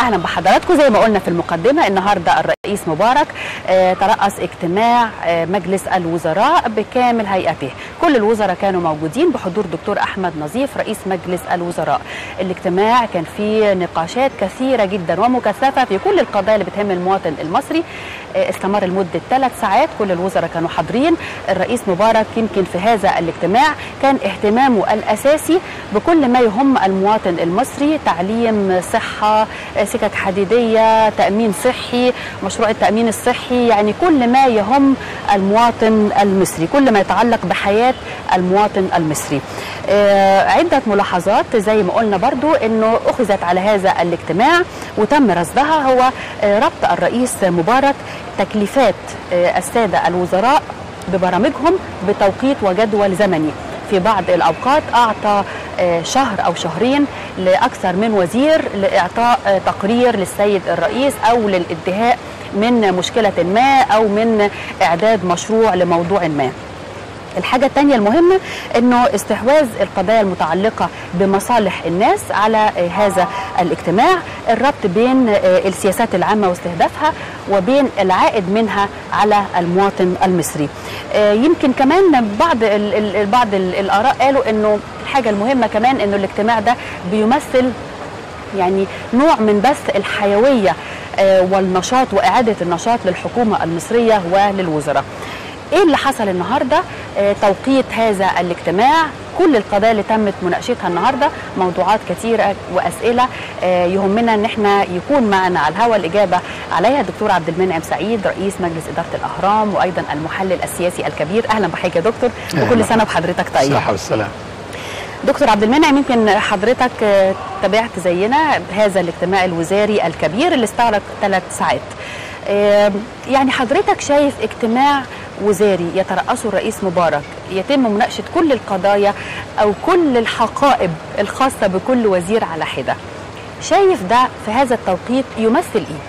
اهلا بحضراتكم زي ما قلنا في المقدمه النهارده الرئيس مبارك آه، ترأس اجتماع آه، مجلس الوزراء بكامل هيئته كل الوزراء كانوا موجودين بحضور دكتور احمد نظيف رئيس مجلس الوزراء الاجتماع كان فيه نقاشات كثيره جدا ومكثفه في كل القضايا اللي بتهم المواطن المصري آه، استمر لمده ثلاث ساعات كل الوزراء كانوا حاضرين الرئيس مبارك يمكن في هذا الاجتماع كان اهتمامه الاساسي بكل ما يهم المواطن المصري تعليم صحه آه، سكك حديديه تامين صحي مشروع التامين الصحي يعني كل ما يهم المواطن المصري كل ما يتعلق بحياه المواطن المصري آه، عدة ملاحظات زي ما قلنا برضو انه اخذت على هذا الاجتماع وتم رصدها هو آه، ربط الرئيس مبارك تكليفات آه، السادة الوزراء ببرامجهم بتوقيت وجدول زمني في بعض الأوقات أعطى آه، شهر أو شهرين لأكثر من وزير لإعطاء آه، تقرير للسيد الرئيس أو للانتهاء من مشكلة ما أو من إعداد مشروع لموضوع ما الحاجة الثانية المهمة أنه استحواذ القضايا المتعلقة بمصالح الناس على آه، هذا الاجتماع الربط بين آه، السياسات العامة واستهدافها وبين العائد منها على المواطن المصري آه، يمكن كمان بعض ال- ال- بعض ال- الآراء قالوا أنه الحاجة المهمة كمان أنه الاجتماع ده بيمثل يعني نوع من بث الحيوية آه، والنشاط وإعادة النشاط للحكومة المصرية وللوزراء ايه اللي حصل النهارده آه، توقيت هذا الاجتماع كل القضايا اللي تمت مناقشتها النهارده موضوعات كثيره واسئله آه، يهمنا ان احنا يكون معنا على الهواء الاجابه عليها الدكتور عبد المنعم سعيد رئيس مجلس اداره الاهرام وايضا المحلل السياسي الكبير اهلا بحضرتك يا دكتور وكل أهلا. سنه وحضرتك طيب الصحة والسلام دكتور عبد المنعم يمكن حضرتك آه، تابعت زينا هذا الاجتماع الوزاري الكبير اللي استغرق ثلاث ساعات آه، يعني حضرتك شايف اجتماع وزاري يترأسه الرئيس مبارك يتم مناقشة كل القضايا أو كل الحقائب الخاصة بكل وزير على حدة شايف ده في هذا التوقيت يمثل إيه؟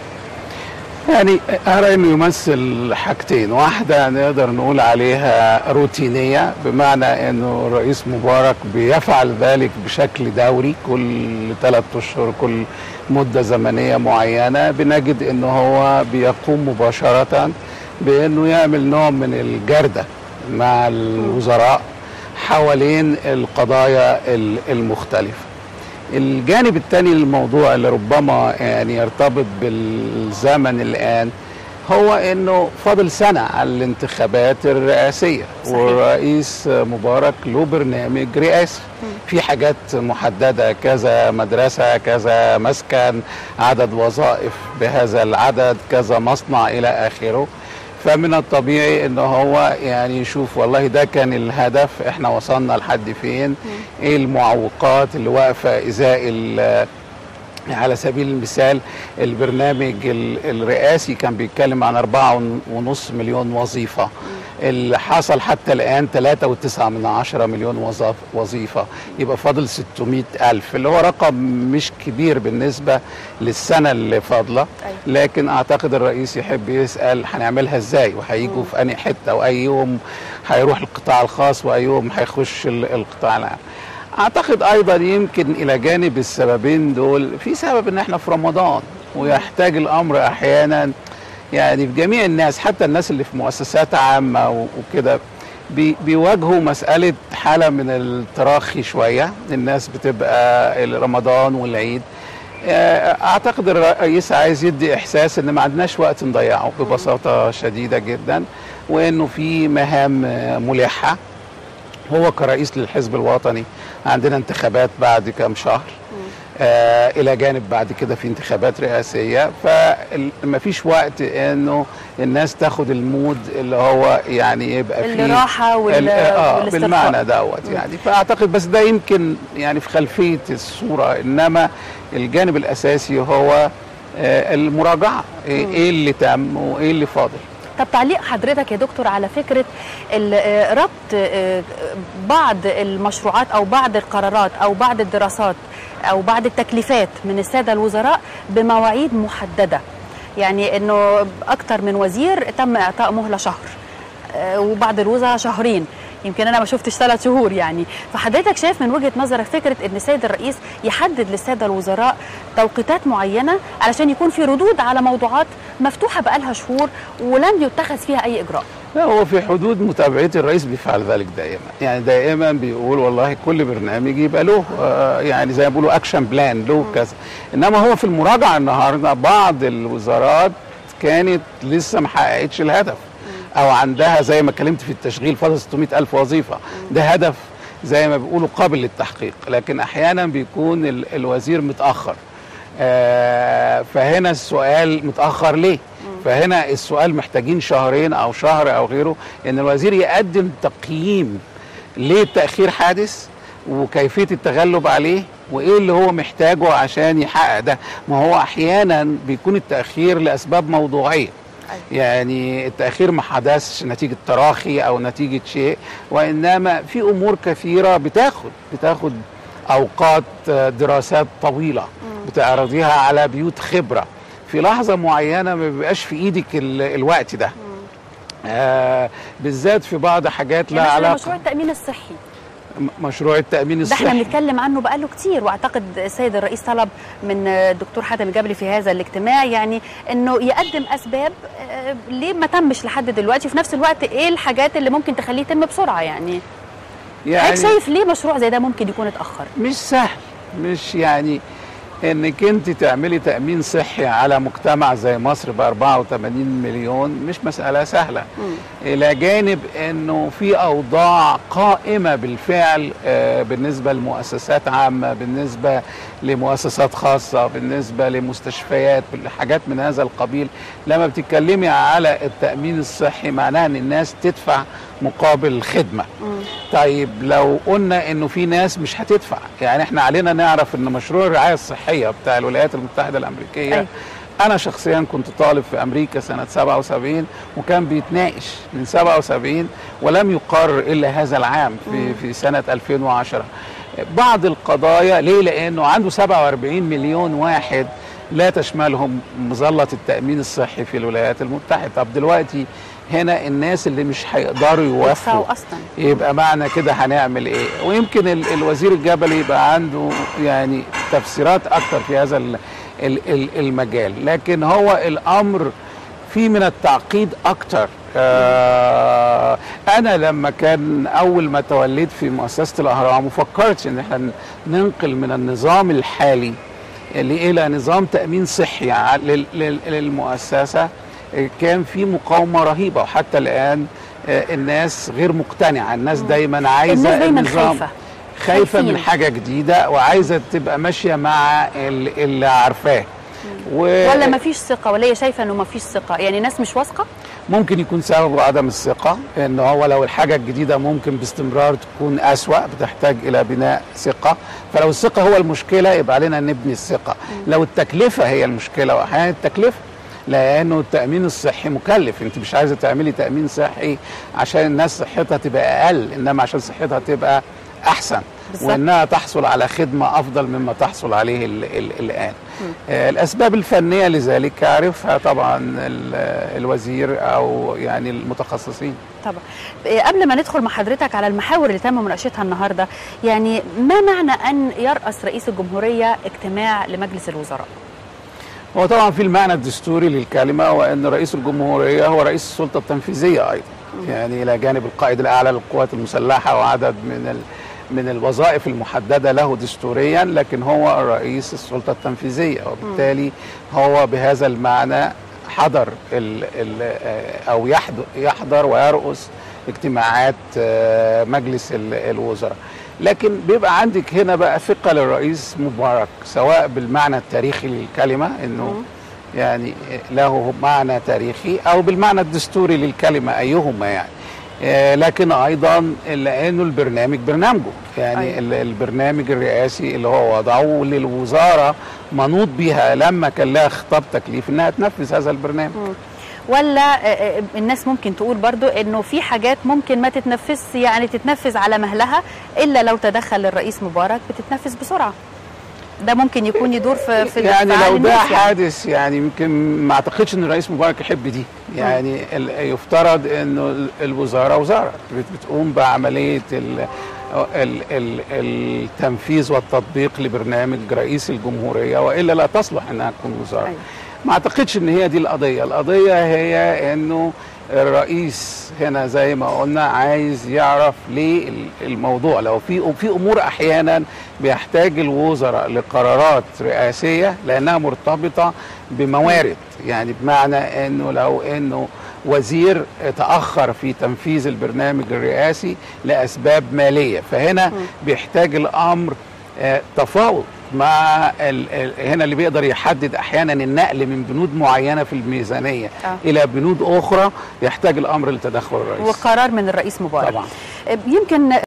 يعني أرى إنه يمثل حاجتين واحدة نقدر نقول عليها روتينية بمعنى إنه الرئيس مبارك بيفعل ذلك بشكل دوري كل ثلاث أشهر كل مدة زمنية معينة بنجد إنه هو بيقوم مباشرة بإنه يعمل نوع من الجردة مع الوزراء حوالين القضايا ال- المختلفة الجانب الثاني للموضوع اللي ربما يعني يرتبط بالزمن الآن هو انه فاضل سنة على الانتخابات الرئاسية صحيح. والرئيس مبارك له برنامج رئاسي في حاجات محددة كذا مدرسة كذا مسكن عدد وظائف بهذا العدد كذا مصنع إلى آخره فمن الطبيعي ان هو يعني يشوف والله ده كان الهدف احنا وصلنا لحد فين ايه المعوقات اللي واقفه ازاء ال- على سبيل المثال البرنامج ال- الرئاسي كان بيتكلم عن أربعة ونص مليون وظيفة اللي حصل حتى الآن ثلاثة وتسعة من عشرة مليون وظف وظيفة يبقى فاضل 600 ألف اللي هو رقم مش كبير بالنسبة للسنة اللي فاضلة أيوة. لكن أعتقد الرئيس يحب يسأل هنعملها إزاي وهيجوا في أي حتة وأي يوم هيروح القطاع الخاص وأي يوم هيخش ال- القطاع العام اعتقد ايضا يمكن الى جانب السببين دول في سبب ان احنا في رمضان ويحتاج الامر احيانا يعني في جميع الناس حتى الناس اللي في مؤسسات عامه و- وكده بي- بيواجهوا مساله حاله من التراخي شويه الناس بتبقى رمضان والعيد آه، اعتقد الرئيس عايز يدي احساس ان ما عندناش وقت نضيعه ببساطه شديده جدا وانه في مهام آه، ملحه هو كرئيس للحزب الوطني عندنا انتخابات بعد كام شهر آه الى جانب بعد كده في انتخابات رئاسيه فما فيش وقت انه الناس تاخد المود اللي هو يعني يبقى فيه الراحة وال- ال- اه والاسترخاء. بالمعنى دوت يعني فاعتقد بس ده يمكن يعني في خلفيه الصوره انما الجانب الاساسي هو آه المراجعه ايه إيه اللي تم وايه اللي فاضل طب تعليق حضرتك يا دكتور على فكرة ال- آه، ربط آه، بعض المشروعات أو بعض القرارات أو بعض الدراسات أو بعض التكليفات من السادة الوزراء بمواعيد محددة يعني أنه أكتر من وزير تم إعطاء مهلة شهر آه، وبعض الوزراء شهرين يمكن انا ما شفتش ثلاث شهور يعني فحضرتك شايف من وجهه نظرك فكره ان السيد الرئيس يحدد للساده الوزراء توقيتات معينه علشان يكون في ردود على موضوعات مفتوحه بقالها شهور ولم يتخذ فيها اي اجراء لا هو في حدود متابعتي الرئيس بيفعل ذلك دائما يعني دائما بيقول والله كل برنامج يبقى له آه، يعني زي ما بيقولوا اكشن بلان له كذا انما هو في المراجعه النهارده بعض الوزارات كانت لسه ما حققتش الهدف او عندها زي ما اتكلمت في التشغيل فاضل 600 الف وظيفه ده هدف زي ما بيقولوا قابل للتحقيق لكن احيانا بيكون ال- الوزير متاخر آه، فهنا السؤال متاخر ليه فهنا السؤال محتاجين شهرين او شهر او غيره ان الوزير يقدم تقييم ليه التاخير حادث وكيفيه التغلب عليه وايه اللي هو محتاجه عشان يحقق ده ما هو احيانا بيكون التاخير لاسباب موضوعيه يعني التاخير ما حدثش نتيجه تراخي او نتيجه شيء وانما في امور كثيره بتاخد بتاخد اوقات آه، دراسات طويله بتعرضيها على بيوت خبره في لحظه معينه ما بيبقاش في ايدك ال- الوقت ده آه بالذات في بعض حاجات لا يعني مثلا علاقه مشروع التامين الصحي م- مشروع التامين ده احنا الصحي بنتكلم عنه بقاله كتير واعتقد السيد الرئيس طلب من الدكتور حاتم الجبلي في هذا الاجتماع يعني انه يقدم اسباب آه، ليه ما تمش لحد دلوقتي وفي نفس الوقت ايه الحاجات اللي ممكن تخليه يتم بسرعه يعني يعني حضرتك شايف ليه مشروع زي ده ممكن يكون اتاخر مش سهل مش يعني انك انت تعملي تامين صحي على مجتمع زي مصر ب 84 مليون مش مساله سهله الى جانب انه في اوضاع قائمه بالفعل آه، بالنسبه لمؤسسات عامه بالنسبه لمؤسسات خاصه بالنسبه لمستشفيات حاجات من هذا القبيل لما بتتكلمي على التامين الصحي معناها ان الناس تدفع مقابل الخدمه طيب لو قلنا انه في ناس مش هتدفع يعني احنا علينا نعرف ان مشروع الرعايه الصحيه بتاع الولايات المتحده الامريكيه أيوة. انا شخصيا كنت طالب في امريكا سنه 77 وكان بيتناقش من 77 ولم يقرر الا هذا العام في في سنه 2010 بعض القضايا ليه لانه عنده 47 مليون واحد لا تشملهم مظله التامين الصحي في الولايات المتحده طب دلوقتي هنا الناس اللي مش هيقدروا يوفوا يدفعوا اصلا يبقى معنى كده هنعمل ايه ويمكن ال- الوزير الجبلي يبقى عنده يعني تفسيرات اكتر في هذا ال- ال- ال- المجال لكن هو الامر فيه من التعقيد اكتر آه انا لما كان اول ما توليت في مؤسسه الاهرام وفكرت ان احنا ننقل من النظام الحالي اللي الى نظام تامين صحي ع- لل- لل- للمؤسسه آه، كان في مقاومه رهيبه وحتى الان آه، الناس غير مقتنعه الناس دايما عايزه الناس دايما النظام خايفه خايفه من خايفين. حاجه جديده وعايزه تبقى ماشيه مع ال- اللي عارفاه و- ولا ما فيش ثقه ولا هي شايفه انه ما فيش ثقه يعني ناس مش واثقه ممكن يكون سببه عدم الثقة ان هو لو الحاجة الجديدة ممكن باستمرار تكون أسوأ بتحتاج إلى بناء ثقة فلو الثقة هو المشكلة يبقى علينا نبني الثقة لو التكلفة هي المشكلة وأحيانا التكلفة لأنه التأمين الصحي مكلف أنت مش عايزة تعملي تأمين صحي عشان الناس صحتها تبقى أقل إنما عشان صحتها تبقى أحسن بالظبط. وانها تحصل على خدمه افضل مما تحصل عليه ال ال الان آه الاسباب الفنيه لذلك يعرفها طبعا ال- الوزير او يعني المتخصصين طبعا إيه، قبل ما ندخل مع حضرتك على المحاور اللي تم مناقشتها النهارده يعني ما معنى ان يرأس رئيس الجمهوريه اجتماع لمجلس الوزراء هو طبعا في المعنى الدستوري للكلمه وان رئيس الجمهوريه هو رئيس السلطه التنفيذيه ايضا يعني الى جانب القائد الاعلى للقوات المسلحه وعدد من ال من الوظائف المحدده له دستوريا لكن هو رئيس السلطه التنفيذيه وبالتالي هو بهذا المعنى حضر ال ال آه، او يحضر, يحضر ويرأس اجتماعات آه، مجلس ال- الوزراء لكن بيبقى عندك هنا بقى ثقة للرئيس مبارك سواء بالمعنى التاريخي للكلمة انه يعني له معنى تاريخي او بالمعنى الدستوري للكلمة ايهما يعني آه، لكن ايضا لانه البرنامج برنامجه يعني أيوة. ال- البرنامج الرئاسي اللي هو وضعه للوزاره منوط بها لما كان لها خطاب تكليف انها تنفذ هذا البرنامج ولا آه، آه، الناس ممكن تقول برضو انه في حاجات ممكن ما تتنفذ يعني تتنفذ على مهلها الا لو تدخل الرئيس مبارك بتتنفذ بسرعه ده ممكن يكون يدور في في يعني في عقل لو ده الناس يعني. حادث يعني يمكن ما اعتقدش ان الرئيس مبارك يحب دي يعني ال- يفترض انه ال- الوزاره وزاره بت- بتقوم بعمليه ال ال ال التنفيذ والتطبيق لبرنامج رئيس الجمهوريه والا لا تصلح انها تكون وزاره أيوة. ما اعتقدش ان هي دي القضيه القضيه هي انه الرئيس هنا زي ما قلنا عايز يعرف ليه ال- الموضوع لو في في امور احيانا بيحتاج الوزراء لقرارات رئاسيه لانها مرتبطه بموارد يعني بمعنى انه لو انه وزير تاخر في تنفيذ البرنامج الرئاسي لاسباب ماليه فهنا بيحتاج الامر آه، تفاوض مع ال ال هنا اللي بيقدر يحدد احيانا النقل من بنود معينه في الميزانيه آه. الى بنود اخرى يحتاج الامر لتدخل الرئيس وقرار من الرئيس مبارك طبعا يمكن